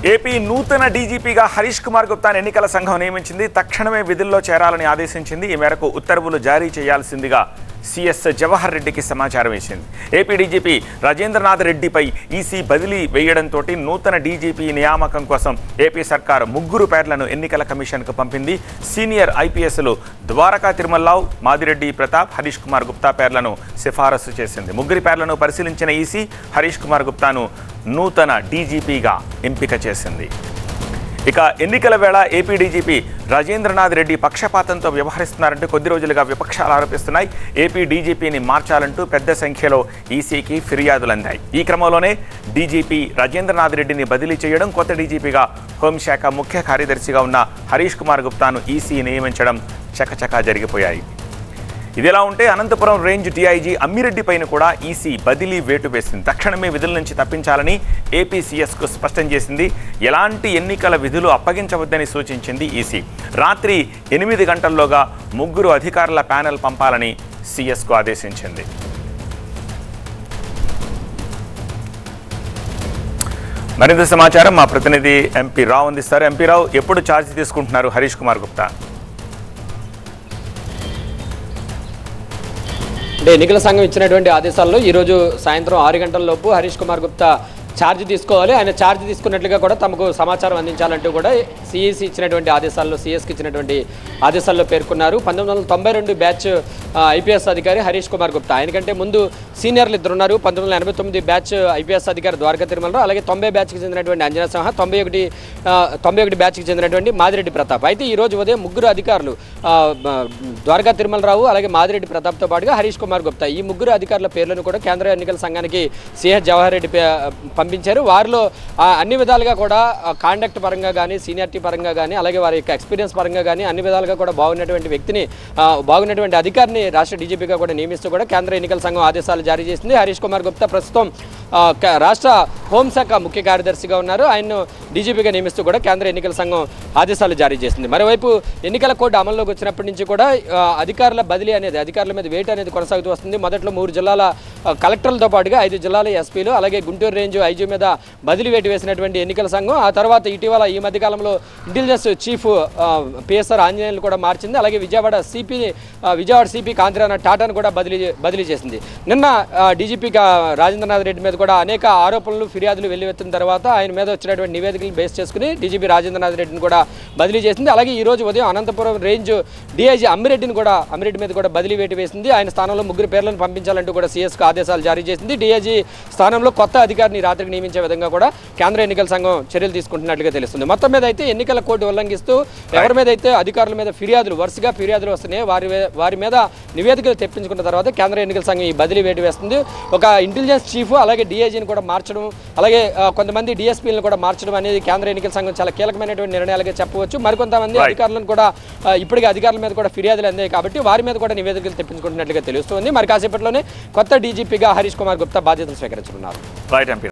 AP నూతన డీజీపీగా హరీష్ కుమార్ గుప్తాను ఎన్నికల సంఘం నియమించింది తక్షణమే విధుల్లో చేరాలని ఆదేశించింది ఈ మేరకు ఉత్తర్వులు జారీ చేయాల్సిందిగా సిఎస్ జవహర్ రెడ్డికి సమాచారం ఇచ్చింది ఏపీ డీజీపీ రాజేంద్రనాథ్ రెడ్డిపై ఈసీ బదిలీ వేయడంతో నూతన డీజీపీ నియామకం కోసం ఏపీ సర్కార్ ముగ్గురు పేర్లను ఎన్నికల కమిషన్కు పంపింది సీనియర్ ఐపీఎస్లు ద్వారకా తిరుమలరావు మాదిరెడ్డి ప్రతాప్ హరీష్ కుమార్ గుప్తా పేర్లను సిఫారసు చేసింది ముగ్గురి పేర్లను పరిశీలించిన ఈసీ హరీష్ కుమార్ గుప్తాను నూతన డీజీపీగా ఎంపిక చేసింది ఇక ఎన్నికల వేళ ఏపీ డీజీపీ రాజేంద్రనాథ్ రెడ్డి పక్షపాతంతో వ్యవహరిస్తున్నారంటూ కొద్ది రోజులుగా విపక్షాలు ఆరోపిస్తున్నాయి ఏపీ డీజీపీని మార్చాలంటూ పెద్ద సంఖ్యలో ఈసీకి ఫిర్యాదులు అందాయి ఈ క్రమంలోనే డీజీపీ రాజేంద్రనాథ్ రెడ్డిని బదిలీ చేయడం కొత్త డీజీపీగా హోంశాఖ ముఖ్య కార్యదర్శిగా ఉన్న హరీష్ కుమార్ గుప్తాను ఈసీ నియమించడం చకచకా జరిగిపోయాయి ఇదిలా ఉంటే అనంతపురం రేంజ్ డీఐజీ అమ్మిరెడ్డి పైన కూడా ఈసీ బదిలీ వేటు వేసింది తక్షణమే విధుల నుంచి తప్పించాలని ఏపీసీఎస్కు స్పష్టం చేసింది ఎలాంటి ఎన్నికల విధులు అప్పగించవద్దని సూచించింది ఈసీ రాత్రి ఎనిమిది గంటల్లోగా ముగ్గురు అధికారుల ప్యానెల్ పంపాలని సీఎస్కు ఆదేశించింది మరింత సమాచారం మా ప్రతినిధి ఎంపీ రావు అందిస్తారు ఎంపీ రావు ఎప్పుడు ఛార్జ్ తీసుకుంటున్నారు హరీష్ కుమార్ గుప్తా అంటే ఎన్నికల సంఘం ఇచ్చినటువంటి ఆదేశాల్లో ఈరోజు సాయంత్రం ఆరు గంటల లోపు హరీష్ కుమార్ గుప్తా ఛార్జ్ తీసుకోవాలి ఆయన ఛార్జ్ తీసుకున్నట్లుగా కూడా తమకు సమాచారం అందించాలంటూ కూడా సిఈసి ఇచ్చినటువంటి ఆదేశాల్లో సిఎస్కి ఇచ్చినటువంటి ఆదేశాల్లో పేర్కొన్నారు పంతొమ్మిది వందల తొంభై రెండు బ్యాచ్ ఐపీఎస్ అధికారి హరీష్ కుమార్ గుప్తా ఆయనకంటే ముందు సీనియర్లు ఇద్దరు ఉన్నారు పంతొమ్మిది వందల ఎనభై తొమ్మిది బ్యాచ్ ఐపీఎస్ అధికారి ద్వారకా తిరుమలరావు అలాగే తొంభై బ్యాచ్కి చెందినటువంటి అంజనా సింహ తొంభై ఒకటి ఆ, తొంభై ఒకటి బ్యాచ్కి చెందినటువంటి మాదిరెడ్డి ప్రతాప్ అయితే ఈ రోజు ఉదయం ముగ్గురు అధికారులు ఆ, బ- ద్వారకా తిరుమలరావు అలాగే మాదిరెడ్డి ప్రతాప్తో పాటుగా హరీష్ కుమార్ గుప్తా ఈ ముగ్గురు అధికారుల పేర్లను కూడా కేంద్ర ఎన్నికల సంఘానికి సిఎస్ జవహర్ రెడ్డి పే- పంపించారు వారిలో ఆ, అన్ని విధాలుగా కూడా కాండక్ట్ పరంగా కానీ సీనియారిటీ పరంగా కానీ అలాగే వారి యొక్క ఎక్స్పీరియన్స్ పరంగా కానీ అన్ని విధాలుగా కూడా బాగున్నటువంటి వ్యక్తిని ఆ, బాగున్నటువంటి అధికారిని రాష్ట్ర డీజీపీగా కూడా నియమిస్తూ కూడా కేంద్ర ఎన్నికల సంఘం ఆదేశాలు జారీ చేసింది హరీష్ కుమార్ గుప్తా ప్రస్తుతం ఆ, క- రాష్ట్ర హోంశాఖ ముఖ్య కార్యదర్శిగా ఉన్నారు ఆయన్ను డీజీపీగా నియమిస్తూ కూడా కేంద్ర ఎన్నికల సంఘం ఆదేశాలు జారీ చేసింది మరోవైపు ఎన్నికల కోడ్ అమల్లోకి వచ్చినప్పటి నుంచి కూడా ఆ, అధికారుల బదిలీ అనేది అధికారుల మీద వేటు అనేది కొనసాగుతూ వస్తుంది మొదట్లో మూడు జిల్లాల ఆ, కలెక్టర్లతో పాటుగా ఐదు జిల్లాల ఎస్పీలు అలాగే గుంటూరు రేంజ్ ఐజీ మీద బదిలీ వేటు వేసినటువంటి ఎన్నికల సంఘం ఆ తర్వాత ఇటీవల ఈ మధ్య కాలంలో ఇంటెలిజెన్స్ చీఫ్ పిఎస్ఆర్ ఆంజనేయులు కూడా మార్చింది అలాగే విజయవాడ సిపి విజయవాడ సిపి కాంతిరాణ టాటాను కూడా బదిలీ బదిలీ చేసింది నిన్న డీజీపీ రాజేంద్రనాథ్ రెడ్డి మీద కూడా అనేక ఆరోపణలు ఫిర్యాదులు వెల్లువెత్తిన తర్వాత ఆయన మీద వచ్చినటువంటి నివేదికలు బేస్ చేసుకుని డీజీపీ రాజేంద్రనాథ్ రెడ్డిని కూడా బదిలీ చేసింది అలాగే ఈ రోజు ఉదయం అనంతపురం రేంజ్ డీఐజీ అమ్మిరెడ్డిని కూడా అమ్మిరెడ్డి మీద కూడా బదిలీ వేటు వేసింది ఆయన స్థానంలో ముగ్గురు పేర్లను పంపించాలంటూ కూడా సీఎస్కు ఆదేశాలు జారీ చేసింది డీఐజీ స్థానంలో కొత్త అధికారిని రాత్రికి నియమించే విధంగా కూడా కేంద్ర ఎన్నికల సంఘం చర్యలు తీసుకుంటున్నట్లుగా తెలుస్తుంది మొత్తం మీద అయితే ఎన్నికల కోడ్ ఉల్లంఘిస్తూ ఎవరి మీద అయితే అధికారుల మీద ఫిర్యాదులు వరుసగా ఫిర్యాదులు వస్తున్నాయి వారి వే- వారి మీద నివేదికలు తెప్పించుకున్న తర్వాత కేంద్ర ఎన్నికల సంఘం ఈ బదిలీ వేటు వేస్తుంది ఒక ఇంటెలిజెన్స్ చీఫ్ అలాగే డీఐజీని కూడా మార్చడం అలాగే ఆ, కొంతమంది డిఎస్పీలను కూడా మార్చడం అనేది కేంద్ర ఎన్నికల సంఘం చాలా కీలకమైనటువంటి నిర్ణయాలుగా చెప్పవచ్చు మరికొంతమంది Right. అధికారులను కూడా ఆ, ఇప్పటికే అధికారుల మీద కూడా ఫిర్యాదులు అందాయి కాబట్టి వారి మీద కూడా నివేదికలు తెప్పించుకుంటున్నట్లుగా తెలుస్తుంది మరి కాసేపట్లోనే కొత్త డీజీపీగా హరీష్ కుమార్ గుప్తా బాధ్యతలు స్వీకరించనున్నారు రైట్ ఎంపీ